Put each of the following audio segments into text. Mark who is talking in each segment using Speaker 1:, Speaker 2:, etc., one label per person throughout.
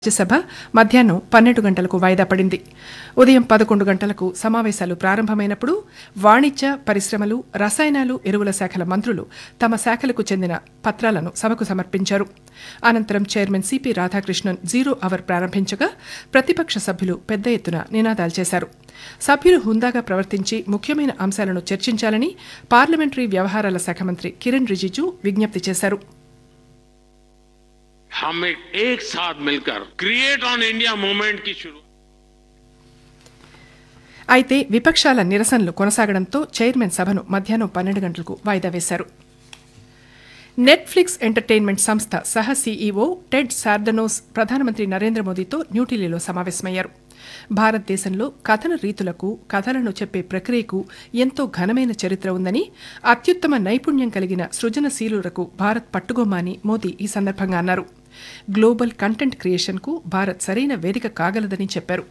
Speaker 1: రాజ్యసభ మధ్యాహ్నం పన్నెండు గంటలకు వాయిదా పడింది ఉదయం పదకొండు గంటలకు సమావేశాలు ప్రారంభమైనప్పుడు వాణిజ్య పరిశ్రమలు రసాయనాలు ఎరువుల శాఖల మంత్రులు తమ శాఖలకు చెందిన పత్రాలను సభకు సమర్పించారు అనంతరం chairman CP Radhakrishnan zero hour ప్రారంభించగా ప్రతిపక్ష సభ్యులు పెద్ద ఎత్తున నినాదాలు చేశారు సభ్యులు హుందాగా ప్రవర్తించి ముఖ్యమైన అంశాలను చర్చించాలని పార్లమెంటరీ వ్యవహారాల శాఖ మంత్రి కిరణ్ రిజిజు విజ్ఞప్తి చేశారు
Speaker 2: हम एक, एक साथ मिलकर क्रिएट ऑन इंडिया मूवमेंट की शुरू
Speaker 1: అయితే విపక్షాల నిరసనలు కొనసాగడంతో చైర్మన్ సభను మధ్యాహ్నం పన్నెండు గంటలకు వాయిదా వేశారు నెట్ఫ్లిక్స్ ఎంటర్టైన్మెంట్ సంస్థ సహ సీఈఓ టెడ్ సార్డనోస్ ప్రధానమంత్రి నరేంద్ర మోదీతో న్యూఢిల్లీలో సమావేశమయ్యారు భారతదేశంలో కథన రీతులకు కథలను చెప్పే ప్రక్రియకు ఎంతో ఘనమైన చరిత్ర ఉందని అత్యుత్తమ నైపుణ్యం కలిగిన సృజనశీలులకు భారత్ పట్టుగోమని మోదీ ఈ సందర్భంగా అన్నారు గ్లోబల్ కంటెంట్ క్రియేషన్కు భారత్ సరైన వేదిక కాగలదని చెప్పారు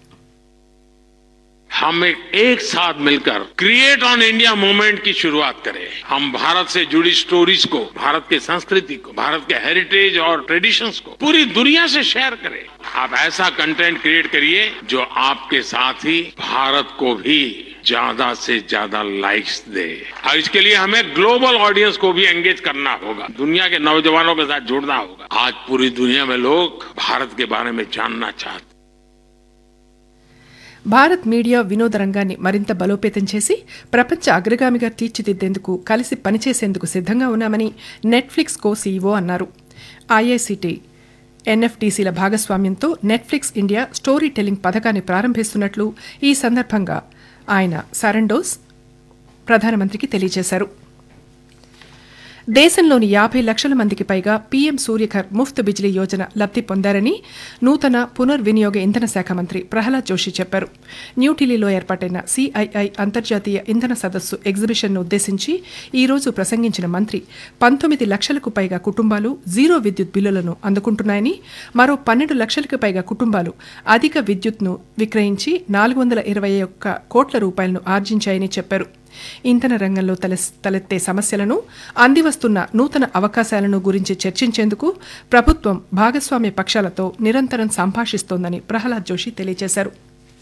Speaker 2: हम एक, एक साथ मिलकर क्रिएट ऑन इंडिया मूवमेंट की शुरुआत करें हम भारत से जुड़ी स्टोरीज को भारत की संस्कृति को भारत के हेरिटेज और ट्रेडिशंस को पूरी दुनिया से शेयर करें आप ऐसा कंटेंट क्रिएट करिए जो आपके साथ ही भारत को भी ज्यादा से ज्यादा लाइक्स दे और इसके लिए हमें ग्लोबल ऑडियंस को भी एंगेज करना होगा दुनिया के नौजवानों के साथ जुड़ना होगा आज पूरी दुनिया में लोग भारत के बारे में जानना चाहते हैं।
Speaker 1: భారత్ మీడియా వినోద రంగాన్ని మరింత బలోపేతం చేసి ప్రపంచ అగ్రగామిగా తీర్చిదిద్దేందుకు కలిసి పనిచేసేందుకు సిద్ధంగా ఉన్నామని నెట్ఫ్లిక్స్ కో సీఈఓ అన్నారు ఐఐసిటి ఎన్ఎఫ్టీసీల భాగస్వామ్యంతో నెట్ఫ్లిక్స్ ఇండియా స్టోరీ టెల్లింగ్ పథకాన్ని ప్రారంభిస్తున్నట్లు ఈ సందర్భంగా ఆయన సరండోస్ ప్రధానమంత్రికి తెలియజేశారు దేశంలోని యాభై లక్షల మందికి పైగా పీఎం సూర్యఘర్ ముఫ్త్ బిజిలీ యోజన లబ్ది పొందారని నూతన పునర్వినియోగ ఇంధన శాఖ మంత్రి ప్రహ్లాద్ జోషి చెప్పారు న్యూఢిల్లీలో ఏర్పాటైన సిఐఐ అంతర్జాతీయ ఇంధన సదస్సు ఎగ్జిబిషన్ను ఉద్దేశించి ఈ రోజు ప్రసంగించిన మంత్రి పంతొమ్మిది లక్షలకు పైగా కుటుంబాలు జీరో విద్యుత్ బిల్లులను అందుకుంటున్నాయని మరో పన్నెండు లక్షలకు పైగా కుటుంబాలు అధిక విద్యుత్ను విక్రయించి నాలుగు వందల ఇరవై ఒక్క కోట్ల రూపాయలను ఆర్జించాయని చెప్పారు ఇంధన రంగంలో తలెస్- తలెత్తే సమస్యలను అందివస్తున్న నూతన అవకాశాలను గురించి చర్చించేందుకు ప్రభుత్వం భాగస్వామ్య పక్షాలతో నిరంతరం సంభాషిస్తోందని ప్రహ్లాద్ జోషి తెలియజేశారు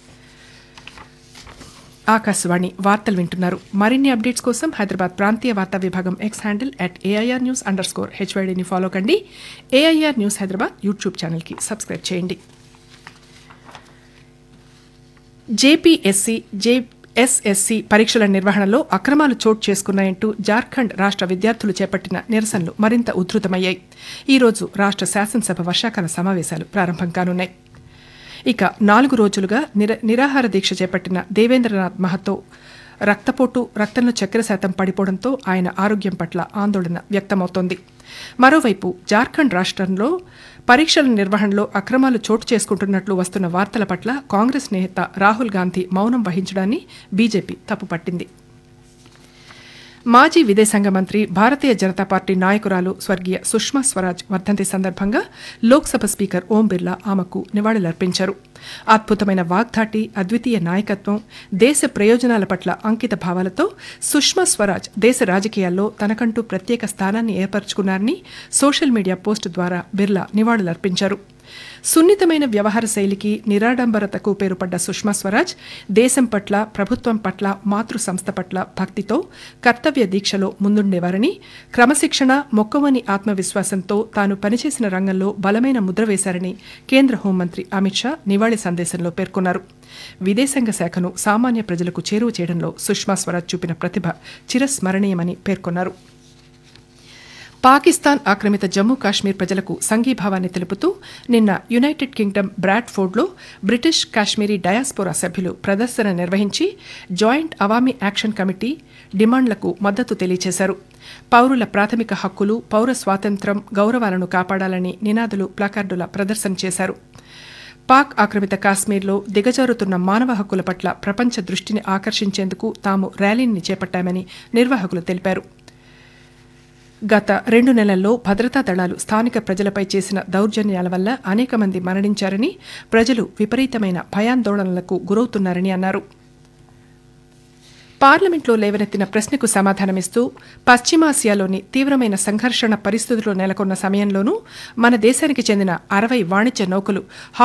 Speaker 1: ఆకాశవాణి వార్తలు వింటున్నారు మరిన్ని అప్డేట్స్ కోసం హైదరాబాద్ ప్రాంతీయ వార్తా విభాగం X handle at AIR news underscore హెచ్వైడీని ఫాలో కండి ఏఐఆర్ న్యూస్ హైదరాబాద్ యూట్యూబ్ ఛానల్కి సబ్స్క్రైబ్ చేయండి జేపీఎస్సీ జే ఎస్ఎస్సీ పరీక్షల నిర్వహణలో అక్రమాలు చోటు చేసుకున్నాయంటూ జార్ఖండ్ రాష్ట్ర విద్యార్థులు చేపట్టిన నిరసనలు మరింత ఉధృతమయ్యాయి ఈ రోజు రాష్ట్ర శాసనసభ వర్షాకాల సమావేశాలు ప్రారంభం కానున్నాయి ఇక నాలుగు రోజులుగా నిర నిరాహార దీక్ష చేపట్టిన దేవేంద్రనాథ్ మహతో రక్తపోటు రక్తంలో చక్కెర శాతం పడిపోవడంతో ఆయన ఆరోగ్యం పట్ల ఆందోళన వ్యక్తమవుతోంది మరోవైపు జార్ఖండ్ రాష్ట్రంలో పరీక్షల నిర్వహణలో అక్రమాలు చోటు చేసుకుంటున్నట్లు వస్తున్న వార్తల పట్ల కాంగ్రెస్ నేత రాహుల్ గాంధీ మౌనం వహించడాన్ని బీజేపీ తప్పుపట్టింది మాజీ విదేశాంగ మంత్రి భారతీయ జనతా పార్టీ నాయకురాలు స్వర్గీయ సుష్మా స్వరాజ్ వర్ధంతి సందర్భంగా లోక్సభ స్పీకర్ ఓం బిర్లా ఆమెకు నివాళులర్పించారు అద్భుతమైన వాగ్దాటి అద్వితీయ నాయకత్వం దేశ ప్రయోజనాల పట్ల అంకిత భావాలతో సుష్మా స్వరాజ్ దేశ రాజకీయాల్లో తనకంటూ ప్రత్యేక స్థానాన్ని ఏర్పరచుకున్నారని సోషల్ మీడియా పోస్టు ద్వారా బిర్లా నివాళులర్పించారు సున్నితమైన వ్యవహార శైలికి నిరాడంబరతకు పేరుపడ్డ సుష్మా స్వరాజ్ దేశం పట్ల ప్రభుత్వం పట్ల మాతృ సంస్థ పట్ల భక్తితో కర్తవ్య దీక్షలో ముందుండేవారని క్రమశిక్షణ మొక్కవని ఆత్మవిశ్వాసంతో తాను పనిచేసిన రంగంలో బలమైన ముద్ర వేశారని కేంద్ర హోంమంత్రి అమిత్ షా నివాళి సందేశంలో పేర్కొన్నారు విదేశాంగ శాఖను సామాన్య ప్రజలకు చేరువ చేయడంలో సుష్మా స్వరాజ్ చూపిన ప్రతిభ చిరస్మరణీయమని పేర్కొన్నారు పాకిస్తాన్ ఆక్రమిత జమ్మూ కాశ్మీర్ ప్రజలకు సంఘీభావాన్ని తెలుపుతూ నిన్న యునైటెడ్ కింగ్డమ్ బ్రాడ్ఫోర్డ్లో బ్రిటిష్ కాశ్మీరీ డయాస్పోరా సభ్యులు ప్రదర్శన నిర్వహించి జాయింట్ అవామీ యాక్షన్ కమిటీ డిమాండ్లకు మద్దతు తెలియజేశారు పౌరుల ప్రాథమిక హక్కులు పౌర స్వాతంత్ర్యం గౌరవాలను కాపాడాలని నినాదులు ప్లకార్డుల ప్రదర్శన చేశారు పాక్ ఆక్రమిత కాశ్మీర్లో దిగజారుతున్న మానవ హక్కుల పట్ల ప్రపంచ దృష్టిని ఆకర్షించేందుకు తాము ర్యాలీని చేపట్టామని నిర్వాహకులు తెలిపారు గత రెండు నెలల్లో భద్రతా దళాలు స్థానిక ప్రజలపై చేసిన దౌర్జన్యాల వల్ల అనేక మంది మరణించారని ప్రజలు విపరీతమైన భయాందోళనలకు గురవుతున్నారని అన్నారు పార్లమెంట్లో లేవనెత్తిన ప్రశ్నకు సమాధానమిస్తూ పశ్చిమాసియాలోని తీవ్రమైన సంఘర్షణ పరిస్థితులు నెలకొన్న సమయంలోనూ మన దేశానికి చెందిన అరవై వాణిజ్య నౌకలు